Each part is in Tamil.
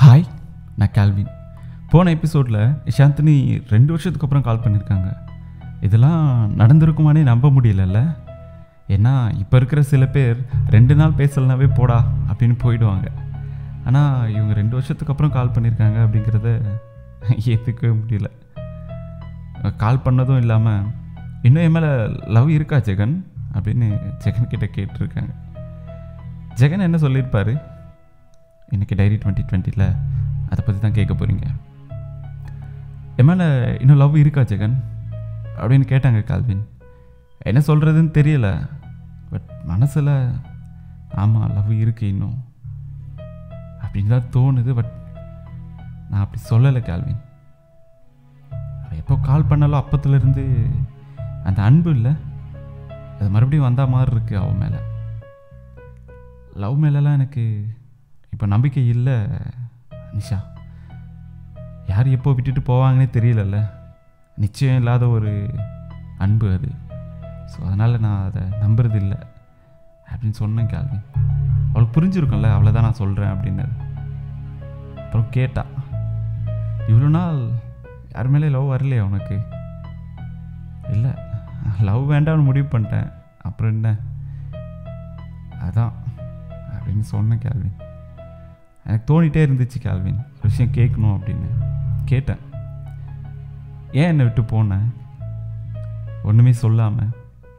ஹாய் நான் கால்வின் போன எபிசோடில் சாந்தினி ரெண்டு வருஷத்துக்கு அப்புறம் கால் பண்ணியிருக்காங்க இதெல்லாம் நடந்திருக்குமானே நம்ப முடியலல்ல ஏன்னா இப்போ இருக்கிற சில பேர் ரெண்டு நாள் பேசலனாவே போடா அப்படின்னு போயிடுவாங்க ஆனால் இவங்க ரெண்டு வருஷத்துக்கு அப்புறம் கால் பண்ணியிருக்காங்க அப்படிங்கிறத ஏற்றுக்கவே முடியல கால் பண்ணதும் இல்லாமல் இன்னும் என் மேலே லவ் இருக்கா ஜெகன் அப்படின்னு ஜெகன் கிட்ட கேட்டிருக்காங்க ஜெகன் என்ன சொல்லியிருப்பாரு இன்னைக்கு டைரி டுவெண்ட்டி டுவெண்ட்டியில் அதை பற்றி தான் கேட்க போகிறீங்க என் மேலே இன்னும் லவ் இருக்கா ஜெகன் அப்படின்னு கேட்டாங்க கால்வின் என்ன சொல்கிறதுன்னு தெரியல பட் மனசில் ஆமாம் லவ் இருக்கு இன்னும் அப்படின்னு தான் தோணுது பட் நான் அப்படி சொல்லலை கால்வின் அவ எப்போ கால் பண்ணாலோ அப்பத்துலேருந்து அந்த அன்பு இல்லை அது மறுபடியும் வந்த மாதிரி இருக்குது அவன் மேலே லவ் மேலெலாம் எனக்கு இப்போ நம்பிக்கை இல்லை நிஷா யார் எப்போ விட்டுட்டு போவாங்கன்னே தெரியலல்ல நிச்சயம் இல்லாத ஒரு அன்பு அது ஸோ அதனால் நான் அதை நம்புறது இல்லை அப்படின்னு சொன்னேன் கேள்வின் அவளுக்கு புரிஞ்சிருக்கும்ல அவ்வளோதான் நான் சொல்கிறேன் அப்படின்னு அப்புறம் கேட்டா இவ்வளோ நாள் யார் மேலே லவ் வரலையா உனக்கு இல்லை லவ் வேண்டாம்னு முடிவு பண்ணிட்டேன் அப்புறம் என்ன அதான் அப்படின்னு சொன்னேன் கேள்வின் எனக்கு தோணிட்டே இருந்துச்சு கேள்வின் ஒரு விஷயம் கேட்கணும் அப்படின்னு கேட்டேன் ஏன் என்னை விட்டு போனேன் ஒன்றுமே சொல்லாமல்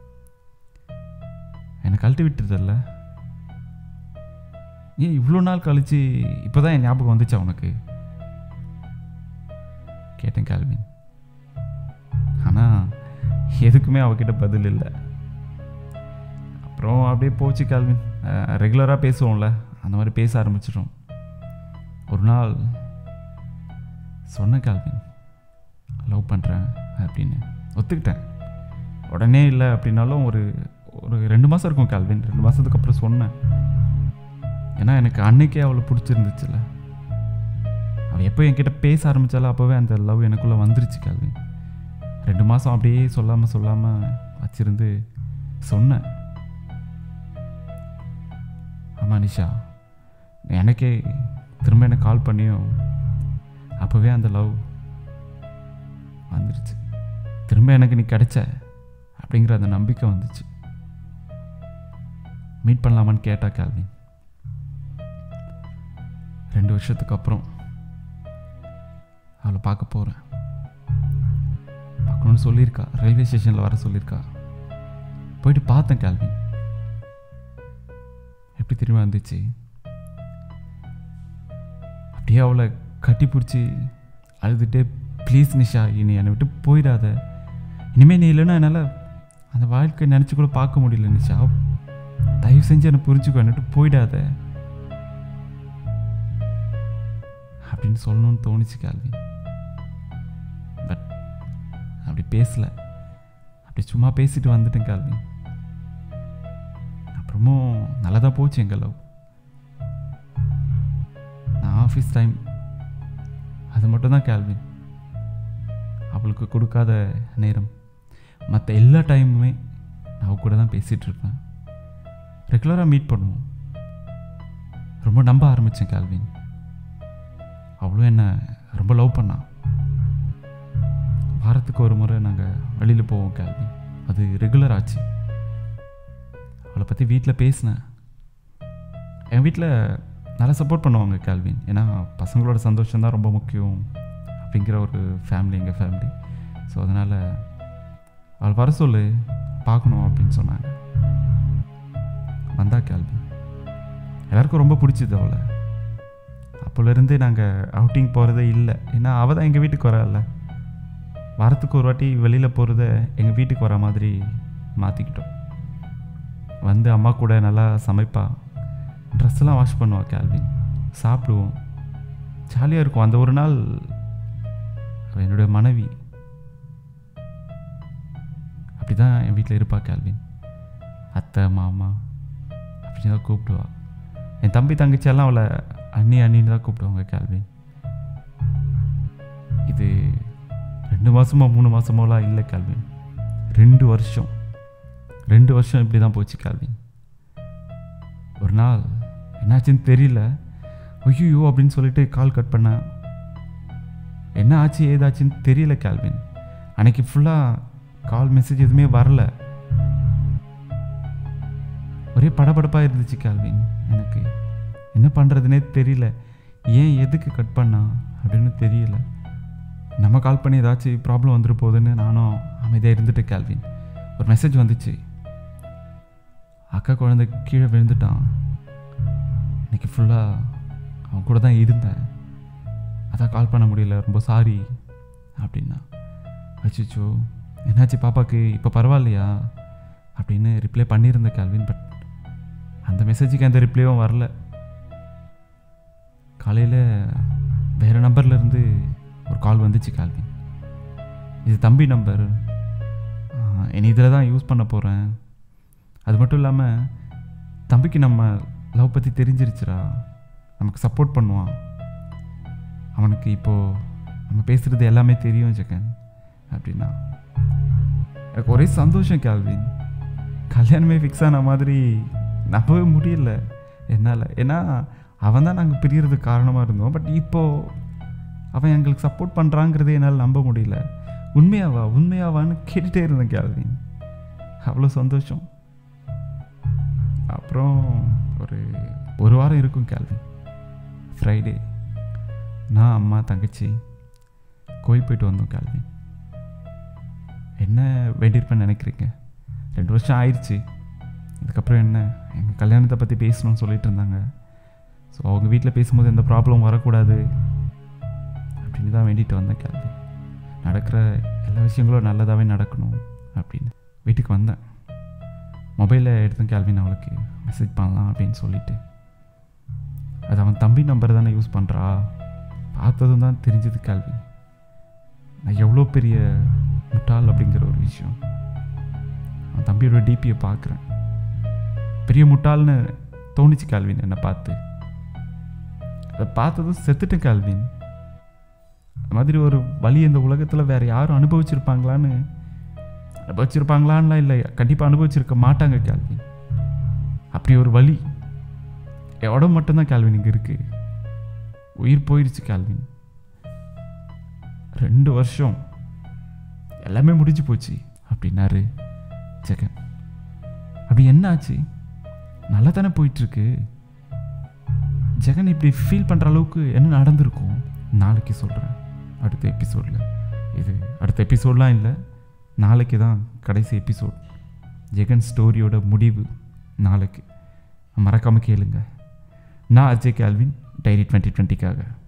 என்னை கழட்டி விட்டுறதில்ல ஏன் இவ்வளோ நாள் கழிச்சு இப்போ தான் என் ஞாபகம் வந்துச்சா உனக்கு கேட்டேன் கேள்வின் ஆனால் எதுக்குமே அவகிட்ட பதில் இல்லை அப்புறம் அப்படியே போச்சு கேள்வின் ரெகுலராக பேசுவோம்ல அந்த மாதிரி பேச ஆரம்பிச்சிட்டோம் ஒரு நாள் சொன்ன கால்வின் லவ் பண்ணுறேன் அப்படின்னு ஒத்துக்கிட்டேன் உடனே இல்லை அப்படின்னாலும் ஒரு ஒரு ரெண்டு மாதம் இருக்கும் கால்வின் ரெண்டு மாதத்துக்கு அப்புறம் சொன்னேன் ஏன்னா எனக்கு அன்னைக்கே அவளை பிடிச்சிருந்துச்சுல அவள் எப்போ என்கிட்ட பேச ஆரம்பித்தாலும் அப்போவே அந்த லவ் எனக்குள்ளே வந்துருச்சு கால்வின் ரெண்டு மாதம் அப்படியே சொல்லாமல் சொல்லாமல் வச்சிருந்து சொன்னேன் ஆமாம் நிஷா எனக்கே திரும்ப எனக்கு கால் பண்ணியும் அப்போவே அந்த லவ் வந்துருச்சு திரும்ப எனக்கு நீ கிடைச்ச அப்படிங்கிற அந்த நம்பிக்கை வந்துச்சு மீட் பண்ணலாமான்னு கேட்டா கேள்வின் ரெண்டு வருஷத்துக்கு அப்புறம் அவளை பார்க்க போகிறேன் பார்க்கணுன்னு சொல்லியிருக்கா ரயில்வே ஸ்டேஷனில் வர சொல்லியிருக்கா போயிட்டு பார்த்தேன் கேள்வின் எப்படி திரும்ப வந்துச்சு அப்படியே அவளை கட்டி பிடிச்சி அழுதுகிட்டே ப்ளீஸ் நிஷா இனி என்னை விட்டு போயிடாத இனிமேல் நீ இல்லைன்னா என்னால் அந்த வாழ்க்கை நினச்சி கூட பார்க்க முடியல நிஷா தயவு செஞ்சு என்னை புரிஞ்சுக்கோ என்னை விட்டு போயிடாத அப்படின்னு சொல்லணும்னு தோணுச்சு கேள்வி பட் அப்படி பேசலை அப்படி சும்மா பேசிட்டு வந்துட்டேன் கேள்வி அப்புறமும் நல்லா தான் போச்சு எங்கள் லவ் நான் ஆஃபீஸ் டைம் அது மட்டும் தான் கேள்வி அவளுக்கு கொடுக்காத நேரம் மற்ற எல்லா டைமுமே நான் அவ கூட தான் பேசிகிட்டு இருப்பேன் ரெகுலராக மீட் பண்ணுவோம் ரொம்ப நம்ப ஆரம்பித்தேன் கேள்வின் அவளும் என்ன ரொம்ப லவ் பண்ணான் வாரத்துக்கு ஒரு முறை நாங்கள் வெளியில் போவோம் கேள்வி அது ரெகுலர் ஆச்சு அவளை பற்றி வீட்டில் பேசினேன் என் வீட்டில் நல்லா சப்போர்ட் பண்ணுவாங்க கேள்வின் ஏன்னா பசங்களோட சந்தோஷம் தான் ரொம்ப முக்கியம் அப்படிங்கிற ஒரு ஃபேமிலி எங்கள் ஃபேமிலி ஸோ அதனால் அவள் வர சொல்லு பார்க்கணும் அப்படின்னு சொன்னாங்க வந்தா கேள்வி எல்லாருக்கும் ரொம்ப பிடிச்சிது அவளை அப்போலேருந்து நாங்கள் அவுட்டிங் போகிறதே இல்லை ஏன்னா அவள் தான் எங்கள் வீட்டுக்கு வரல வாரத்துக்கு ஒரு வாட்டி வெளியில் போகிறத எங்கள் வீட்டுக்கு வர மாதிரி மாற்றிக்கிட்டோம் வந்து அம்மா கூட நல்லா சமைப்பா ட்ரெஸ்ஸெல்லாம் வாஷ் பண்ணுவாள் கேள்வின் சாப்பிடுவோம் ஜாலியாக இருக்கும் அந்த ஒரு நாள் என்னுடைய மனைவி அப்படி தான் என் வீட்டில் இருப்பா கேள்வின் அத்தை மாமா அப்படி தான் கூப்பிடுவா என் தம்பி தங்கச்சியெல்லாம் அவளை அண்ணி அண்ணின்னு தான் கூப்பிடுவாங்க கேள்வின் இது ரெண்டு மாதமோ மூணு மாதமோலாம் இல்லை கேள்வின் ரெண்டு வருஷம் ரெண்டு வருஷம் இப்படி தான் போச்சு கேள்வின் ஒரு நாள் என்னாச்சுன்னு தெரியல ஐயோ அப்படின்னு சொல்லிட்டு கால் கட் பண்ணேன் என்ன ஆச்சு ஏதாச்சுன்னு தெரியல கேல்வின் அன்னைக்கு ஃபுல்லாக கால் மெசேஜ் எதுவுமே வரல ஒரே படபடப்பாக இருந்துச்சு கேல்வின் எனக்கு என்ன பண்ணுறதுனே தெரியல ஏன் எதுக்கு கட் பண்ணா அப்படின்னு தெரியல நம்ம கால் பண்ணி ஏதாச்சும் ப்ராப்ளம் வந்துட்டு போகுதுன்னு நானும் அமைதியாக இருந்துட்டு கேல்வின் ஒரு மெசேஜ் வந்துச்சு அக்கா குழந்தை கீழே விழுந்துட்டான் இன்னைக்கு ஃபுல்லாக அவன் கூட தான் இருந்தேன் அதான் கால் பண்ண முடியல ரொம்ப சாரி அப்படின்னா அச்சிச்சோ என்னாச்சு பாப்பாக்கு இப்போ பரவாயில்லையா அப்படின்னு ரிப்ளை பண்ணியிருந்தேன் கேல்வின் பட் அந்த மெசேஜுக்கு எந்த ரிப்ளையும் வரல காலையில் வேறு நம்பர்லேருந்து ஒரு கால் வந்துச்சு கால்வின் இது தம்பி நம்பர் இனி இதில் தான் யூஸ் பண்ண போகிறேன் அது மட்டும் இல்லாமல் தம்பிக்கு நம்ம லவ் பற்றி தெரிஞ்சிருச்சுடா நமக்கு சப்போர்ட் பண்ணுவான் அவனுக்கு இப்போது நம்ம பேசுகிறது எல்லாமே தெரியும் ஜெகன் அப்படின்னா எனக்கு ஒரே சந்தோஷம் கேல்வின் கல்யாணமே ஃபிக்ஸ் ஆன மாதிரி நம்பவே முடியல என்னால் ஏன்னா அவன் தான் நாங்கள் பிரியறதுக்கு காரணமாக இருந்தோம் பட் இப்போது அவன் எங்களுக்கு சப்போர்ட் பண்ணுறாங்கிறதே என்னால் நம்ப முடியல உண்மையாவா உண்மையாவான்னு கேட்டுகிட்டே இருந்தேன் கேள்வின் அவ்வளோ சந்தோஷம் அப்புறம் ஒரு ஒரு வாரம் இருக்கும் கேள்வி ஃப்ரைடே நான் அம்மா தங்கச்சி கோயில் போயிட்டு வந்தோம் கேள்வி என்ன வேண்டியிருப்பேன்னு நினைக்கிறீங்க ரெண்டு வருஷம் ஆயிடுச்சு இதுக்கப்புறம் என்ன எங்கள் கல்யாணத்தை பற்றி பேசணும்னு சொல்லிட்டு இருந்தாங்க ஸோ அவங்க வீட்டில் பேசும்போது எந்த ப்ராப்ளம் வரக்கூடாது அப்படின்னு தான் வேண்டிட்டு வந்தேன் கேள்வி நடக்கிற எல்லா விஷயங்களும் நல்லதாகவே நடக்கணும் அப்படின்னு வீட்டுக்கு வந்தேன் மொபைலில் எடுத்தேன் கேள்வின் அவளுக்கு மெசேஜ் பண்ணலாம் அப்படின்னு சொல்லிட்டு அது அவன் தம்பி நம்பர் தானே யூஸ் பண்ணுறா பார்த்ததும் தான் தெரிஞ்சது கேள்வி நான் எவ்வளோ பெரிய முட்டாள் அப்படிங்கிற ஒரு விஷயம் அவன் தம்பியோட டிபியை பார்க்குறேன் பெரிய முட்டாள்னு தோணுச்சு கேள்வின் என்னை பார்த்து அதை பார்த்ததும் செத்துட்டேன் கேள்வின் அந்த மாதிரி ஒரு வழி இந்த உலகத்தில் வேறு யாரும் அனுபவிச்சிருப்பாங்களான்னு அனுபவிச்சிருப்பாங்களான்லாம் இல்லை கண்டிப்பாக அனுபவிச்சிருக்க மாட்டாங்க கேள்வின் அப்படி ஒரு வழி என் உடம்பு மட்டும்தான் கேள்வின் இங்கே இருக்குது உயிர் போயிடுச்சு கேள்வின் ரெண்டு வருஷம் எல்லாமே முடிஞ்சு போச்சு அப்படின்னாரு ஜெகன் அப்படி என்ன ஆச்சு நல்லா தானே போயிட்டுருக்கு ஜெகன் இப்படி ஃபீல் பண்ணுற அளவுக்கு என்ன நடந்திருக்கும் நாளைக்கு சொல்கிறேன் அடுத்த எபிசோடில் இது அடுத்த எபிசோட்லாம் இல்லை நாளைக்கு தான் கடைசி எபிசோட் ஜெகன் ஸ்டோரியோட முடிவு நாளைக்கு மறக்காமல் கேளுங்க நான் அஜய் கேல்வின் டைரி டுவெண்ட்டி டுவெண்ட்டிக்காக